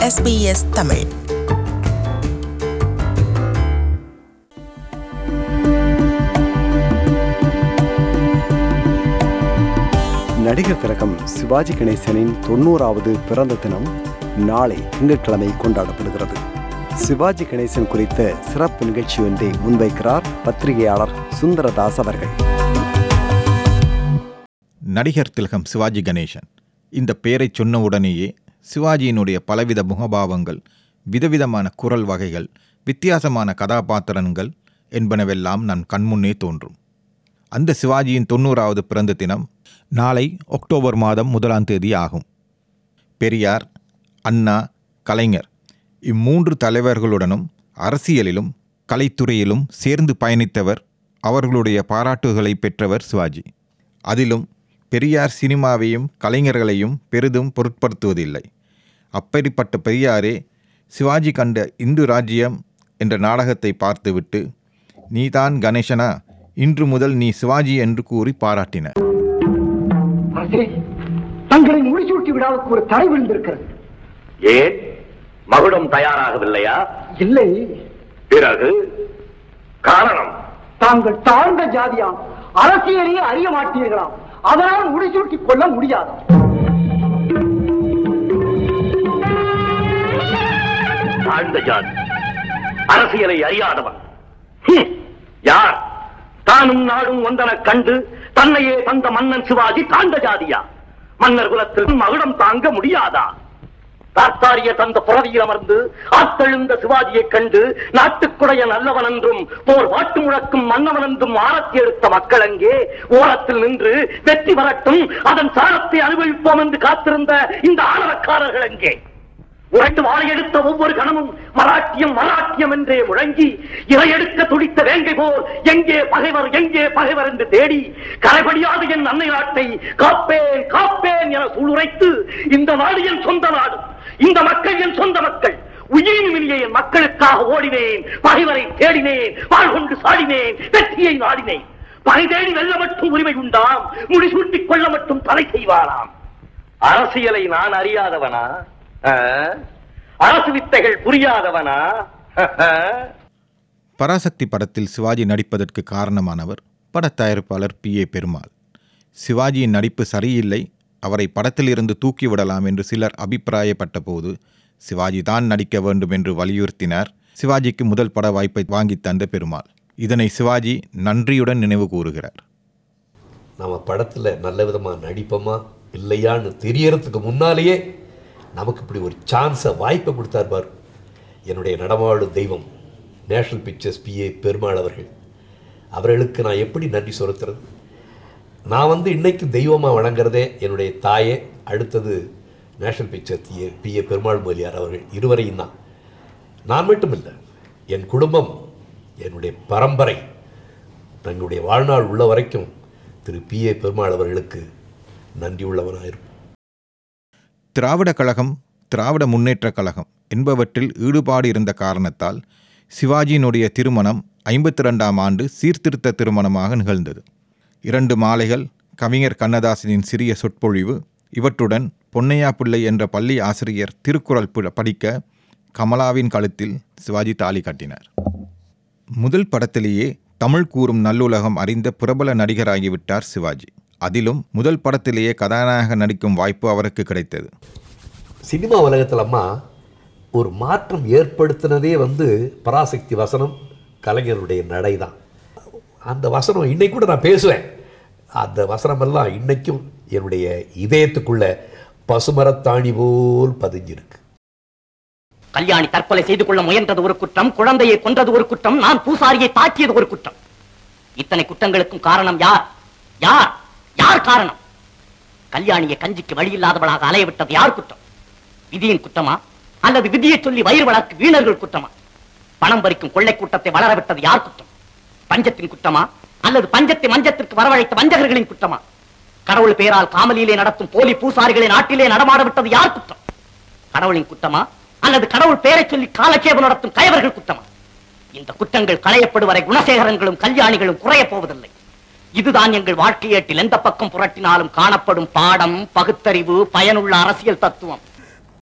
SBS Tamil நடிகர் திலகம் சிவாஜி கணேசனின் தொண்ணூறாவது பிறந்த தினம் நாளை திங்கட்கிழமை கொண்டாடப்படுகிறது சிவாஜி கணேசன் குறித்த சிறப்பு நிகழ்ச்சி ஒன்றை முன்வைக்கிறார் பத்திரிகையாளர் சுந்தரதாஸ் அவர்கள் நடிகர் திலகம் சிவாஜி கணேசன் இந்த பெயரைச் சொன்ன உடனேயே சிவாஜியினுடைய பலவித முகபாவங்கள் விதவிதமான குரல் வகைகள் வித்தியாசமான கதாபாத்திரங்கள் என்பனவெல்லாம் நம் கண்முன்னே தோன்றும் அந்த சிவாஜியின் தொண்ணூறாவது பிறந்த தினம் நாளை அக்டோபர் மாதம் முதலாம் தேதி ஆகும் பெரியார் அண்ணா கலைஞர் இம்மூன்று தலைவர்களுடனும் அரசியலிலும் கலைத்துறையிலும் சேர்ந்து பயணித்தவர் அவர்களுடைய பாராட்டுகளை பெற்றவர் சிவாஜி அதிலும் பெரியார் சினிமாவையும் கலைஞர்களையும் பெரிதும் பொருட்படுத்துவதில்லை அப்படிப்பட்ட பெரியாரே சிவாஜி கண்ட இந்து ராஜ்யம் என்ற நாடகத்தை பார்த்துவிட்டு நீதான் கணேசனா இன்று முதல் நீ சிவாஜி என்று கூறி பாராட்டினர் அரசே தங்களை முடிசூட்டி விழாவுக்கு ஒரு தடை விழுந்திருக்கிறது ஏன் மகுடம் தயாராகவில்லையா இல்லை பிறகு காரணம் தாங்கள் தாழ்ந்த ஜாதியாம் அரசியலையே அறிய மாட்டீர்களாம் அதனால் முடிசூட்டிக் கொள்ள முடியாது தாழ்ந்த ஜாதி அரசியலை அறியாதவன் ஹம், யார் தானும் நாடும் ஒன்றன கண்டு தன்னையே தந்த மன்னன் சிவாஜி தாழ்ந்த ஜாதியா மன்னர் குலத்தில் மகுடம் தாங்க முடியாதா தாத்தாரிய தந்த புறவியில் அமர்ந்து ஆத்தெழுந்த சிவாஜியைக் கண்டு நாட்டுக்குடைய நல்லவன் என்றும் போர் வாட்டு முழக்கும் மன்னவன் என்றும் ஆரத்தி எடுத்த மக்கள் அங்கே ஓரத்தில் நின்று வெற்றி வரட்டும் அதன் சாரத்தை அனுபவிப்போம் என்று காத்திருந்த இந்த ஆணவக்காரர்கள் அங்கே உரைத்து வாழையெடுத்த ஒவ்வொரு கணமும் மராட்டியம் மராட்டியம் என்றே முழங்கி இறையெடுக்க துடித்த வேங்கை போர் எங்கே பகைவர் எங்கே பகைவர் என்று தேடி கரைபடியாத என் அன்னை நாட்டை காப்பேன் காப்பேன் என சூளுரைத்து இந்த நாடு என் சொந்த நாடு இந்த மக்கள் என் சொந்த மக்கள் உயிரின் மினிய என் மக்களுக்காக ஓடினேன் பகைவரை தேடினேன் வாழ் கொண்டு சாடினேன் வெற்றியை நாடினேன் பகை தேடி வெல்ல மட்டும் உரிமை உண்டாம் முடிசூட்டிக் கொள்ள மட்டும் தலை செய்வாராம் அரசியலை நான் அறியாதவனா ஆ? அரசு வித்தைகள் புரியாதவனா பராசக்தி படத்தில் சிவாஜி நடிப்பதற்கு காரணமானவர் பட தயாரிப்பாளர் பி ஏ பெருமாள் சிவாஜியின் நடிப்பு சரியில்லை அவரை படத்திலிருந்து தூக்கிவிடலாம் என்று சிலர் அபிப்பிராயப்பட்ட போது சிவாஜி தான் நடிக்க வேண்டும் என்று வலியுறுத்தினார் சிவாஜிக்கு முதல் பட வாய்ப்பை வாங்கித் தந்த பெருமாள் இதனை சிவாஜி நன்றியுடன் நினைவு கூறுகிறார் நம்ம படத்தில் நல்ல விதமாக நடிப்போமா இல்லையான்னு தெரியறதுக்கு முன்னாலேயே நமக்கு இப்படி ஒரு சான்ஸை வாய்ப்பை கொடுத்தார் பார் என்னுடைய நடமாடும் தெய்வம் நேஷனல் பிக்சர்ஸ் பிஏ பெருமாள் அவர்கள் அவர்களுக்கு நான் எப்படி நன்றி செலுத்துறது நான் வந்து இன்னைக்கு தெய்வமாக வணங்குறதே என்னுடைய தாயே அடுத்தது national picture P A P A Perumal மொழியார் அவர்கள் இருவரையும் தான் நான் மட்டும் இல்லை என் குடும்பம் என்னுடைய பரம்பரை தங்களுடைய வாழ்நாள் உள்ள வரைக்கும் திரு பி ஏ பெருமாள் அவர்களுக்கு நன்றி உள்ளவனாயிருப்பேன் திராவிட கழகம் திராவிட முன்னேற்றக் கழகம் என்பவற்றில் ஈடுபாடு இருந்த காரணத்தால் சிவாஜியினுடைய திருமணம் ஐம்பத்தி ரெண்டாம் ஆண்டு சீர்திருத்த திருமணமாக நிகழ்ந்தது இரண்டு மாலைகள் கவிஞர் கண்ணதாசனின் சிறிய சொற்பொழிவு இவற்றுடன் பொன்னையா பிள்ளை என்ற பள்ளி ஆசிரியர் திருக்குறள் பு- படிக்க கமலாவின் கழுத்தில் சிவாஜி தாலி கட்டினார் முதல் படத்திலேயே தமிழ் கூறும் நல்லுலகம் அறிந்த பிரபல நடிகராகிவிட்டார் சிவாஜி அதிலும் முதல் படத்திலேயே கதாநாயக நடிக்கும் வாய்ப்பு அவருக்கு கிடைத்தது சினிமா உலகத்தில் அம்மா ஒரு மாற்றம் ஏற்படுத்தினதே வந்து பராசக்தி வசனம் கலைஞருடைய நடை தான் அந்த வசனம் இன்னைக்கு கூட நான் பேசுவேன் அந்த வசனமெல்லாம் இன்னைக்கும் என்னுடைய இதயத்துக்குள்ள பசுமரத்தாணி போல் பதிஞ்சிருக்கு கல்யாணி தற்கொலை செய்து கொள்ள முயன்றது ஒரு குற்றம் குழந்தையை கொன்றது ஒரு குற்றம் நான் பூசாரியை தாக்கியது ஒரு குற்றம் இத்தனை குற்றங்களுக்கும் காரணம் யார் யார் யார் காரணம் கல்யாணியை கஞ்சிக்கு வழி இல்லாதவளாக அலைய விட்டது யார் குற்றம் விதியின் குற்றமா அல்லது விதியை சொல்லி வயிறு வளர்க்கு வீணர்கள் குற்றமா பணம் பறிக்கும் கொள்ளை கூட்டத்தை வளர விட்டது யார் குற்றம் பஞ்சத்தின் குற்றமா அல்லது பஞ்சத்தை மஞ்சத்திற்கு வரவழைத்த வஞ்சகர்களின் குற்றமா கடவுள் பெயரால் காமலியிலே நடத்தும் போலி பூசாரிகளை நாட்டிலே நடமாட விட்டது யார் குற்றம் கடவுளின் குற்றமா அல்லது கடவுள் பெயரை சொல்லி காலட்சேபம் நடத்தும் கயவர்கள் குற்றமா இந்த குற்றங்கள் களையப்படுவரை குணசேகரங்களும் கல்யாணிகளும் குறையப் போவதில்லை இதுதான் எங்கள் வாழ்க்கையேட்டில் எந்த பக்கம் புரட்டினாலும் காணப்படும் பாடம் பகுத்தறிவு பயனுள்ள அரசியல் தத்துவம்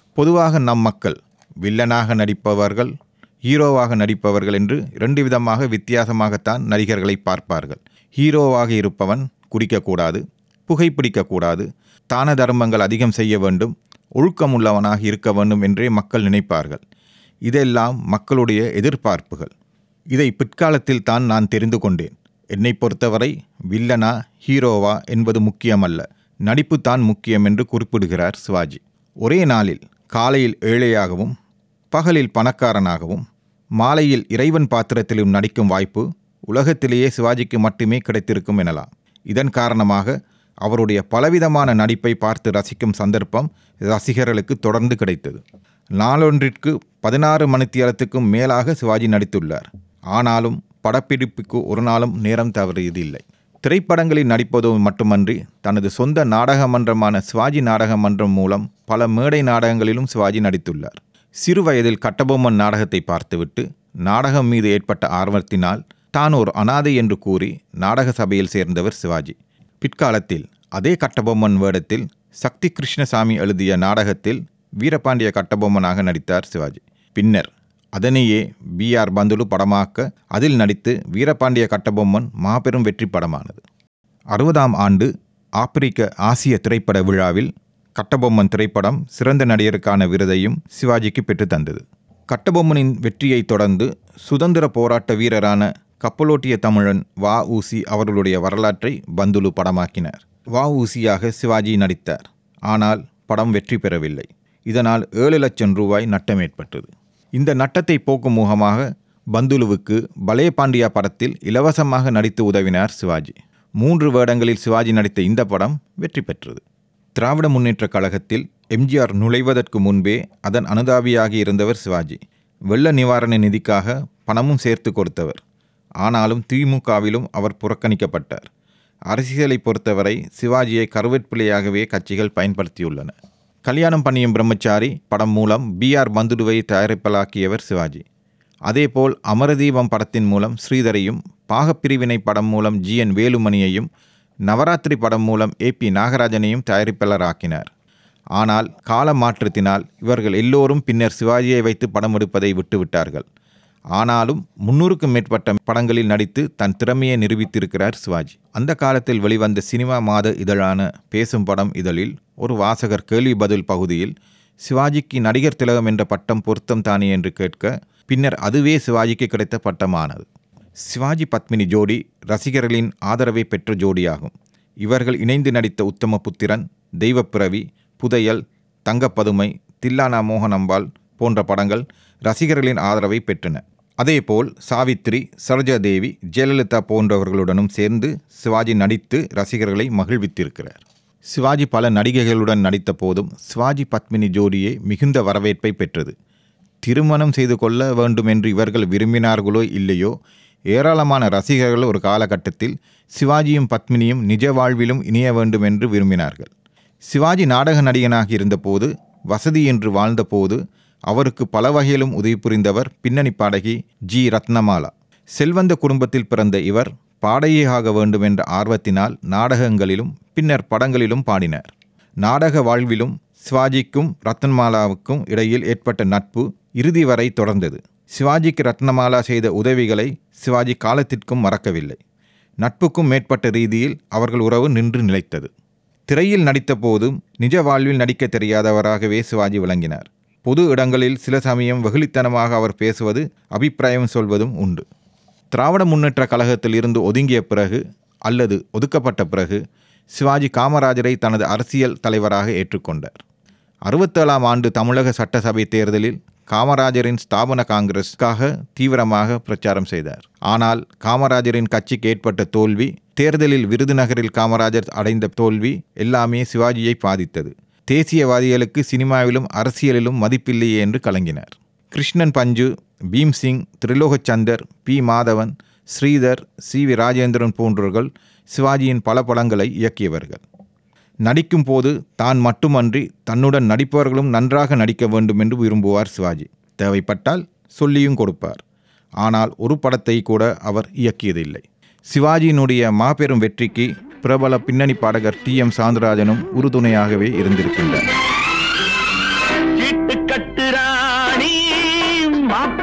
பொதுவாக நம் மக்கள் வில்லனாக நடிப்பவர்கள் ஹீரோவாக நடிப்பவர்கள் என்று இரண்டு விதமாக வித்தியாசமாகத்தான் நடிகர்களை பார்ப்பார்கள் ஹீரோவாக இருப்பவன் குடிக்கக்கூடாது புகைப்பிடிக்கக்கூடாது தான தர்மங்கள் அதிகம் செய்ய வேண்டும் ஒழுக்கமுள்ளவனாக இருக்க வேண்டும் என்றே மக்கள் நினைப்பார்கள் இதெல்லாம் மக்களுடைய எதிர்பார்ப்புகள் இதை பிற்காலத்தில் தான் நான் தெரிந்து கொண்டேன் என்னை பொறுத்தவரை வில்லனா ஹீரோவா என்பது முக்கியமல்ல நடிப்பு தான் முக்கியம் என்று குறிப்பிடுகிறார் சிவாஜி ஒரே நாளில் காலையில் ஏழையாகவும் பகலில் பணக்காரனாகவும் மாலையில் இறைவன் பாத்திரத்திலும் நடிக்கும் வாய்ப்பு உலகத்திலேயே சிவாஜிக்கு மட்டுமே கிடைத்திருக்கும் எனலாம் இதன் காரணமாக அவருடைய பலவிதமான நடிப்பை பார்த்து ரசிக்கும் சந்தர்ப்பம் ரசிகர்களுக்கு தொடர்ந்து கிடைத்தது நாளொன்றிற்கு பதினாறு மணித்தியாலத்துக்கும் மேலாக சிவாஜி நடித்துள்ளார் ஆனாலும் படப்பிடிப்புக்கு ஒரு நாளும் நேரம் தவறியதில்லை திரைப்படங்களில் நடிப்பது மட்டுமன்றி தனது சொந்த நாடக மன்றமான சிவாஜி நாடக மன்றம் மூலம் பல மேடை நாடகங்களிலும் சிவாஜி நடித்துள்ளார் சிறு வயதில் கட்டபொம்மன் நாடகத்தை பார்த்துவிட்டு நாடகம் மீது ஏற்பட்ட ஆர்வத்தினால் தான் ஒரு அனாதை என்று கூறி நாடக சபையில் சேர்ந்தவர் சிவாஜி பிற்காலத்தில் அதே கட்டபொம்மன் வேடத்தில் சக்தி கிருஷ்ணசாமி எழுதிய நாடகத்தில் வீரபாண்டிய கட்டபொம்மனாக நடித்தார் சிவாஜி பின்னர் அதனையே பி ஆர் பந்துலு படமாக்க அதில் நடித்து வீரபாண்டிய கட்டபொம்மன் மாபெரும் வெற்றி படமானது அறுபதாம் ஆண்டு ஆப்பிரிக்க ஆசிய திரைப்பட விழாவில் கட்டபொம்மன் திரைப்படம் சிறந்த நடிகருக்கான விருதையும் சிவாஜிக்கு பெற்றுத் தந்தது கட்டபொம்மனின் வெற்றியைத் தொடர்ந்து சுதந்திர போராட்ட வீரரான கப்பலோட்டிய தமிழன் வ ஊசி அவர்களுடைய வரலாற்றை பந்துலு படமாக்கினார் வ ஊசியாக சிவாஜி நடித்தார் ஆனால் படம் வெற்றி பெறவில்லை இதனால் ஏழு லட்சம் ரூபாய் நட்டம் ஏற்பட்டது இந்த நட்டத்தை போக்கும் முகமாக பந்துலுவுக்கு பலே பாண்டியா படத்தில் இலவசமாக நடித்து உதவினார் சிவாஜி மூன்று வேடங்களில் சிவாஜி நடித்த இந்த படம் வெற்றி பெற்றது திராவிட முன்னேற்றக் கழகத்தில் எம்ஜிஆர் நுழைவதற்கு முன்பே அதன் அனுதாபியாகி இருந்தவர் சிவாஜி வெள்ள நிவாரண நிதிக்காக பணமும் சேர்த்து கொடுத்தவர் ஆனாலும் திமுகவிலும் அவர் புறக்கணிக்கப்பட்டார் அரசியலை பொறுத்தவரை சிவாஜியை கருவேற்பிள்ளையாகவே கட்சிகள் பயன்படுத்தியுள்ளன கல்யாணம் பண்ணியும் பிரம்மச்சாரி படம் மூலம் பி ஆர் பந்துடுவை தயாரிப்பலாக்கியவர் சிவாஜி அதேபோல் அமரதீபம் படத்தின் மூலம் ஸ்ரீதரையும் பாகப்பிரிவினை படம் மூலம் ஜி என் வேலுமணியையும் நவராத்திரி படம் மூலம் ஏ பி நாகராஜனையும் தயாரிப்பாளராக்கினார் ஆனால் கால மாற்றத்தினால் இவர்கள் எல்லோரும் பின்னர் சிவாஜியை வைத்து படம் எடுப்பதை விட்டுவிட்டார்கள் ஆனாலும் முன்னூறுக்கும் மேற்பட்ட படங்களில் நடித்து தன் திறமையை நிரூபித்திருக்கிறார் சிவாஜி அந்த காலத்தில் வெளிவந்த சினிமா மாத இதழான பேசும் படம் இதழில் ஒரு வாசகர் கேள்வி பதில் பகுதியில் சிவாஜிக்கு நடிகர் திலகம் என்ற பட்டம் பொருத்தம் தானே என்று கேட்க பின்னர் அதுவே சிவாஜிக்கு கிடைத்த பட்டமானது சிவாஜி பத்மினி ஜோடி ரசிகர்களின் ஆதரவை பெற்ற ஜோடியாகும் இவர்கள் இணைந்து நடித்த உத்தம புத்திரன் தெய்வப்பிறவி புதையல் தங்கப்பதுமை தில்லானா மோகனம்பாள் போன்ற படங்கள் ரசிகர்களின் ஆதரவை பெற்றன அதேபோல் சாவித்ரி சரோஜாதேவி ஜெயலலிதா போன்றவர்களுடனும் சேர்ந்து சிவாஜி நடித்து ரசிகர்களை மகிழ்வித்திருக்கிறார் சிவாஜி பல நடிகைகளுடன் நடித்த போதும் சிவாஜி பத்மினி ஜோடியே மிகுந்த வரவேற்பை பெற்றது திருமணம் செய்து கொள்ள வேண்டும் என்று இவர்கள் விரும்பினார்களோ இல்லையோ ஏராளமான ரசிகர்கள் ஒரு காலகட்டத்தில் சிவாஜியும் பத்மினியும் நிஜ வாழ்விலும் இணைய வேண்டும் என்று விரும்பினார்கள் சிவாஜி நாடக நடிகனாக இருந்தபோது வசதி என்று வாழ்ந்தபோது அவருக்கு பல வகையிலும் உதவி புரிந்தவர் பின்னணி பாடகி ஜி ரத்னமாலா செல்வந்த குடும்பத்தில் பிறந்த இவர் பாடகியாக வேண்டும் என்ற ஆர்வத்தினால் நாடகங்களிலும் பின்னர் படங்களிலும் பாடினார் நாடக வாழ்விலும் சிவாஜிக்கும் ரத்னமாலாவுக்கும் இடையில் ஏற்பட்ட நட்பு இறுதி வரை தொடர்ந்தது சிவாஜிக்கு ரத்னமாலா செய்த உதவிகளை சிவாஜி காலத்திற்கும் மறக்கவில்லை நட்புக்கும் மேற்பட்ட ரீதியில் அவர்கள் உறவு நின்று நிலைத்தது திரையில் நடித்த போதும் நிஜ வாழ்வில் நடிக்க தெரியாதவராகவே சிவாஜி விளங்கினார் பொது இடங்களில் சில சமயம் வெகுளித்தனமாக அவர் பேசுவது அபிப்பிராயம் சொல்வதும் உண்டு திராவிட முன்னேற்ற கழகத்தில் இருந்து ஒதுங்கிய பிறகு அல்லது ஒதுக்கப்பட்ட பிறகு சிவாஜி காமராஜரை தனது அரசியல் தலைவராக ஏற்றுக்கொண்டார் அறுபத்தேழாம் ஆண்டு தமிழக சட்டசபை தேர்தலில் காமராஜரின் ஸ்தாபன காங்கிரஸுக்காக தீவிரமாக பிரச்சாரம் செய்தார் ஆனால் காமராஜரின் கட்சிக்கு ஏற்பட்ட தோல்வி தேர்தலில் விருதுநகரில் காமராஜர் அடைந்த தோல்வி எல்லாமே சிவாஜியை பாதித்தது தேசியவாதிகளுக்கு சினிமாவிலும் அரசியலிலும் மதிப்பில்லையே என்று கலங்கினார் Krishnan Panju Bhimsingh Trilokchander P Madhavan Sridhar C V Rajendran போன்றவர்கள் சிவாஜியின் பல படங்களை இயக்கியவர்கள் நடிக்கும் போது தான் மட்டுமன்றி தன்னுடன் நடிப்பவர்களும் நன்றாக நடிக்க வேண்டும் என்று விரும்புவார் சிவாஜி தேவைப்பட்டால் சொல்லியும் கொடுப்பார் ஆனால் ஒரு படத்தை கூட அவர் இயக்கியதில்லை சிவாஜியினுடைய மாபெரும் வெற்றிக்கு பிரபல பின்னணி பாடகர் டி எம் சாந்தராஜனும் உறுதுணையாகவே இருந்திருக்கின்றார் சீட்டு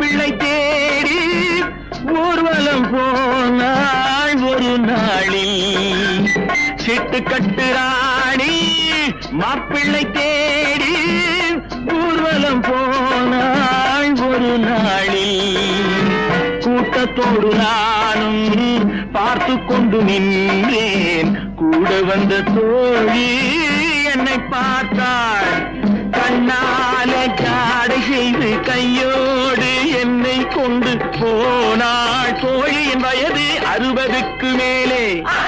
மாப்பிள்ளை தேடி ஊர்வலம் போனாள் ஒரு நாளில் சிட்டு கட்டுராணி மாப்பிள்ளை தேடி ஊர்வலம் போனாள் ஒரு நாளில் கூட்டத்தோடு நானும் பார்த்து கொண்டு நின்றேன் கூட வந்த தோழி என்னை பார்த்தாள் கண்ணாலே காடை செய்து கையோடு என்னை கொண்டு போனாள் தோழியின் வயது அறுபதுக்கு மேலே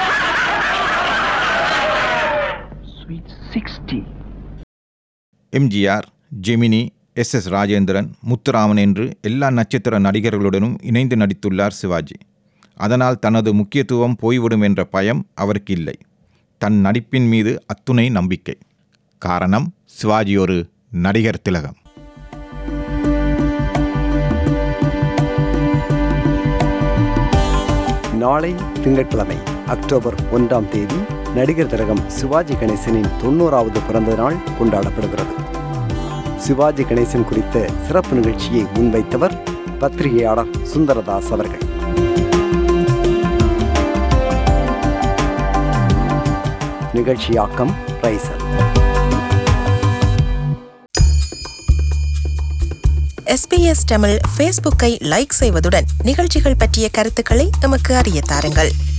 sixty MGR Gemini S S Rajendran Muthuraman என்று எல்லா நட்சத்திர நடிகர்களுடனும் இணைந்து நடித்துள்ளார் சிவாஜி அதனால் தனது முக்கியத்துவம் போய்விடும் என்ற பயம் அவருக்கு இல்லை தன் நடிப்பின் மீது அத்துணை நம்பிக்கை காரணம் சிவாஜி ஒரு நடிகர் திலகம் நாளை திங்கட்கிழமை அக்டோபர் ஒன்றாம் தேதி நடிகர் திலகம் சிவாஜி கணேசனின் தொண்ணூறாவது பிறந்த நாள் கொண்டாடப்படுகிறது சிவாஜி கணேசன் குறித்த சிறப்பு நிகழ்ச்சியை முன்வைத்தவர் பத்திரிகையாளர் சுந்தரதாஸ் அவர்கள் நிகழ்ச்சியாக்கம் ரைசல் எஸ்பிஎஸ் தமிழ் ஃபேஸ்புக்கை லைக் செய்வதுடன் நிகழ்ச்சிகள் பற்றிய கருத்துக்களை எமக்கு அறிய தாருங்கள்